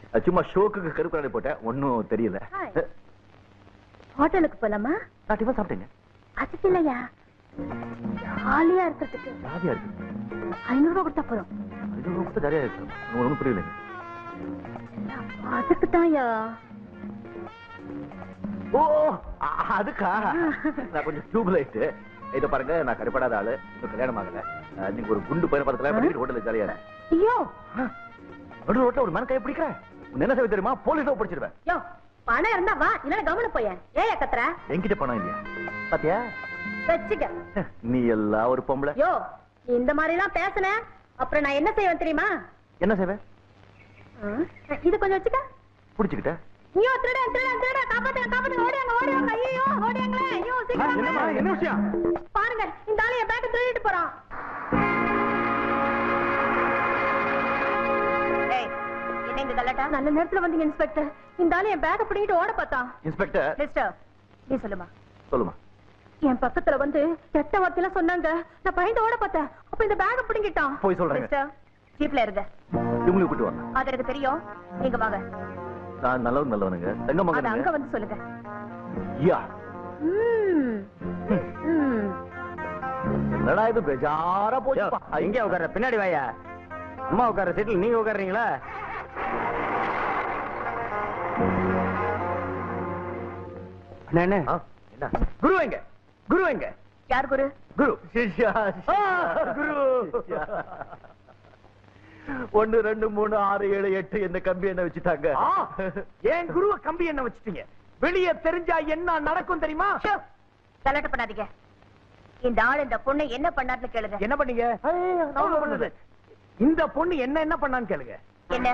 அஹ், சும்மா ஷோக்கு கருப்பு கண்ணாடி போட்டேன் ஒன்னும் தெரியல Hi. ஹோட்டலுக்கு போலாமா நான் டிஃபன் சாப்பிட்டேங்க அதுக்கு இல்லையா ஜாலியா இருக்கிறதுக்கு ஜாலியா இருக்கு ஐநூறு ரூபாய் கொடுத்தா போதும் அது ரொம்ப ஜாலியா இருக்கு உங்களுக்கு ஒண்ணும் புரியலைங்க அதுக்கு தான்யா ஓ அ- அதுக்கா நான் கொஞ்சம் டியூப் லைட் இத பாருங்க நான் கருப்படாத ஆளு இன்னும் கல்யாணம் ஆகல அஹ், நீங்க ஒரு குண்டு பையன் பக்கத்துல பண்ணிட்டு ஹோட்டல்ல ஜாலியா இரு. ஐயோ நடு ரோட்ல ஒரு மன கை பிடிக்கிறேன் உன்னை என்ன செய்ய தெரியுமா போலீஸா பிடிச்சிருவேன் யோ பணம் இருந்தா வா இல்ல கவனம் போயேன் ஏயா கத்துற என்கிட்ட பணம் இல்லையா பாத்தியா வச்சுக்க நீ எல்லாம் ஒரு பொம்பளை யோ நீ இந்த மாதிரி எல்லாம் பேசுன அப்புறம் நான் என்ன செய்வேன் தெரியுமா என்ன செய்வேன் ம், இது கொஞ்சம் வச்சுக்க புடிச்சுக்கிட்ட ஐயோ திருடன் திருடன் திருடன் காப்பாத்துங்க காப்பாத்துங்க ஓடியாங்க ஓடியாங்க ஐயோ ஓடியாங்களே ஐயோ சீக்கிரம் வாங்க. என்ன விஷயம் பாருங்க இந்த ஆளு என் பேக்க திருடிட்டு போறான் என்ன இந்த கல்லட்டா நல்ல நேரத்துல வந்தீங்க இன்ஸ்பெக்டர் இந்த ஆளு என் பேக்க பிடிங்கிட்டு ஓட பார்த்தான் இன்ஸ்பெக்டர் மிஸ்டர் நீ சொல்லுமா சொல்லுமா என் பக்கத்துல வந்து கெட்ட வார்த்தையில சொன்னாங்க நான் பயந்து ஓட பார்த்தேன் அப்ப இந்த பேக்க பிடிங்கிட்டான் போய் சொல்றேங்க. மிஸ்டர் ஜீப்ல இருங்க இவங்களுக்கு கூட்டு வாங்க அது எனக்கு தெரியும் நீங்க வாங்க நான் நல்லவன் நல்லவனுங்க தங்க அது அங்க மகனுங்க வந்து சொல்லுங்க யா ம். ம். என்னடா இது பெஜாரா போச்சு இங்க உட்கார்ற பின்னாடி வாயா அம்மா உட்கார்ற சீட்ல நீங்க உட்கார்றீங்களா அண்ணா, அண்ணா. ஆ, என்ன குரு எங்க குரு எங்க யார் குரு குரு சிஷ்யா ஆ, குரு. சிஷ்யா. ஒண்ணு ரெண்டு மூணு ஆறு ஏழு எட்டு என்ன கம்பி என்ன வச்சுட்டாங்க ஆ, ஏன் குருவ கம்பி என்ன வச்சிட்டீங்க வெளிய தெரிஞ்சா என்ன நடக்கும் தெரியுமா ஷோ, கலாட்டம் பண்ணாதீங்க இந்த ஆள் இந்த பொண்ணை என்ன பண்ணாருன்னு கேளுங்க என்ன பண்ணீங்க நான் பண்ணது. இந்த பொண்ணு என்ன என்ன பண்ணான்னு கேளுங்க என்ன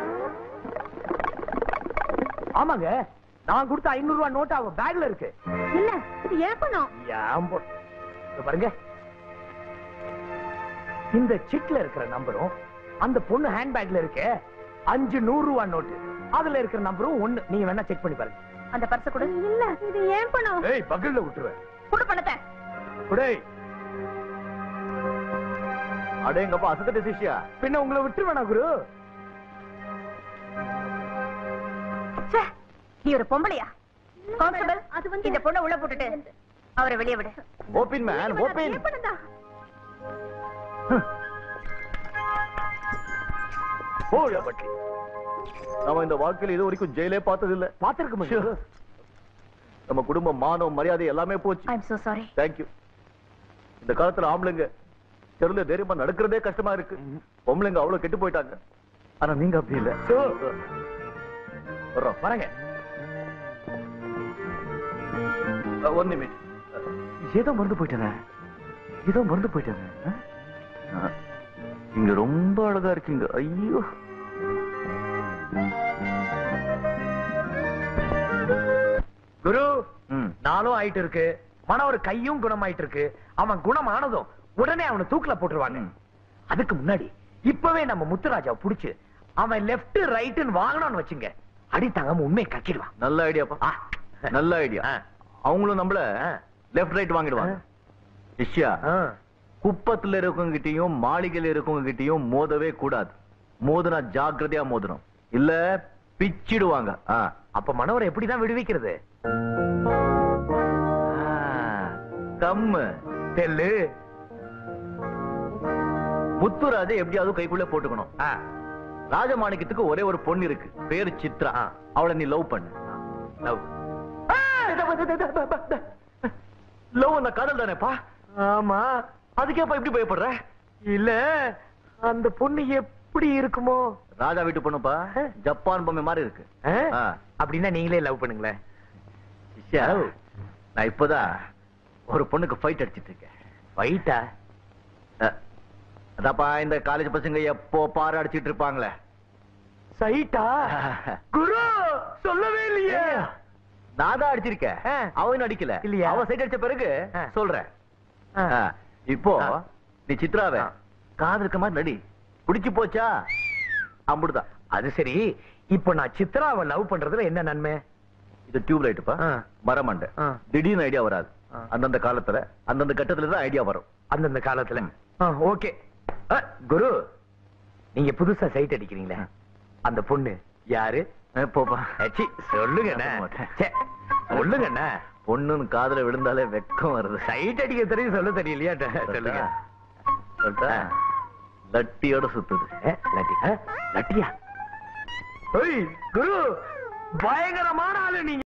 ஆமாங்க நான் கொடுத்த ஐநூறு ரூபாய் நோட்டு அவ பேக்ல இருக்கு இல்ல இது ஏன் பணம் ஏன் பொ- இதோ பாருங்க இந்த சிட்ல இருக்கிற நம்பரும் அந்த பொண்ணு ஹேண்ட்பேக்ல இருக்கு அஞ்சு நூறு ரூபாய் நோட்டு அதுல இருக்கிற நம்பரும் ஒண்ணு நீங்க வேணா செக் பண்ணி பாருங்க அந்த பர்ச கொடு இல்ல இது ஏன் பணம் ஏய் பகல்ல விட்டுருவேன் கொடு பணத்தை குடேய் அடேங்கப்பா அசத்தட்ட சிஷ்யா பின்ன உங்களை விட்டுருவேனா குரு ச்சே, நீ ஒரு பொம்பளையா கான்ஸ்டபிள் அது வந்து இந்த பொண்ணை உள்ள போட்டுட்டு அவரை வெளியே விடு ஓபின் மேன் ஓபின் ஏன் பணம் தான்? போயா பட்டி நம்ம இந்த வாழ்க்கையில இது வரைக்கும் ஜெயிலே பார்த்தது இல்ல பாத்திருக்க முடியும் நம்ம குடும்ப மானம் மரியாதை எல்லாமே போச்சு I'm so sorry. தேங்க்யூ இந்த காலத்துல ஆம்பளைங்க தெருல தைரியமா நடக்கிறதே கஷ்டமா இருக்கு பொம்பளைங்க அவ்வளவு கெட்டு போயிட்டாங்க ஆனா நீங்க அப்படி இல்ல வர்றோம் வரங்க அஹ், ஒரு நிமிஷம் அஹ், ஏதோ மறந்து போயிட்டேனே ஏதோ மறந்து போயிட்டேனே அஹ்? அஹ், இங்க ரொம்ப அழகா இருக்கீங்க ஐயோ குரு ம். நானும் ஆயிட்டு இருக்கு மனோர் கையும் குணமாயிட்டு இருக்கு அவன் குணமானதும் உடனே அவனை தூக்குல போட்டுருவாங்க ம். அதுக்கு முன்னாடி இப்பவே நம்ம முத்துராஜாவை புடிச்சு அவன் லெஃப்ட் ரைட்னு வாங்கணும்னு வச்சுங்க அடி தங்காம உண்மையை கக்கிடுவான் நல்ல ஐடியாப்பா ஆ. நல்ல ஐடியா ஆ. அவங்களும் நம்மள ஆ. லெஃப்ட் ரைட் வாங்கிடுவாங்க இஷ்யா ஆ. குப்பத்துல இருக்கவங்க கிட்டயும் மாளிகையில இருக்கவங்க கிட்டயும் மோதவே கூடாது மோதுனா ஜாக்கிரதையா மோதணும் இல்ல பிச்சிடுவாங்க ஆ. அப்ப மனோரை எப்படிதான் விடுவிக்கிறது ஆ, கம்மு தெல்லு முத்துராஜ எப்படியாவது கைக்குள்ள போட்டுக்கணும் ஆ. ராஜமாணிக்கத்துக்கு ஒரே ஒரு பொண்ணு இருக்கு பேரு சித்ரா ஆ. அவளை நீ லவ் பண்ணு லவ் லவ் அந்த காதல் தானேப்பா ஆமா அதுக்கேப்பா இப்படி பயப்படுற இல்ல அந்த பொண்ணு எப்படி இருக்குமோ ராஜா வீட்டு பொண்ணுப்பா ஜப்பான் பொம்மை மாதிரி இருக்கு ஆ? ஆ. அப்படின்னா நீங்களே லவ் பண்ணுங்களேன் இஷ்யா, நான் இப்பதான் ஒரு பொண்ணுக்கு ஃபைட் அடிச்சிட்டு இருக்கேன் வைட்டா அஹ், அதாப்பா இந்த காலேஜ் பசங்க எப்போ பாரு அடிச்சிட்டு இருப்பாங்களே சைட்டா குரு சொல்லவே இல்லையே நான் தான் அடிச்சிருக்கேன் ஆ. அவன் அடிக்கல இல்லையா? அவன் சைட் அடிச்ச பிறகு ஆ. சொல்றேன் ஆ. ஆ, இப்போ ஆ. நீ சித்ராவ ஆ. காது இருக்க மாதிரி நடி பிடிச்சு போச்சா அம்புடுதான் அது சரி இப்போ நான் சித்ராவை லவ் பண்றதுல என்ன நன்மை இது டியூப் லைட்டுப்பா ஆ. மரமண்டை ஆ. திடீர்னு ஐடியா வராது ஆ. அந்தந்த காலத்துல அந்தந்த கட்டத்துல தான் ஐடியா வரும் அந்தந்த காலத்துல ம். ஓகே குரு நீங்க புதுசா சைட் அடிக்கிறீங்களே அந்த பொண்ணு யாரு அஹ், போப்பா அச்சி, சொல்லுங்கண்ணே சொல்ல மாட்டேன். ச்சே, சொல்லுங்கண்ணே பொண்ணுன்னு காதுல விழுந்தாலே வெக்கம் வருது சைட் அடிக்க தெரியும் சொல்ல தெரியலையா சொல்லுங்க சொல்லிட்டா லட்டியோட சுத்துது ஏ, லட்டி ஆ, லட்டியா ஓய் குரு பயங்கரமான ஆளு நீங்க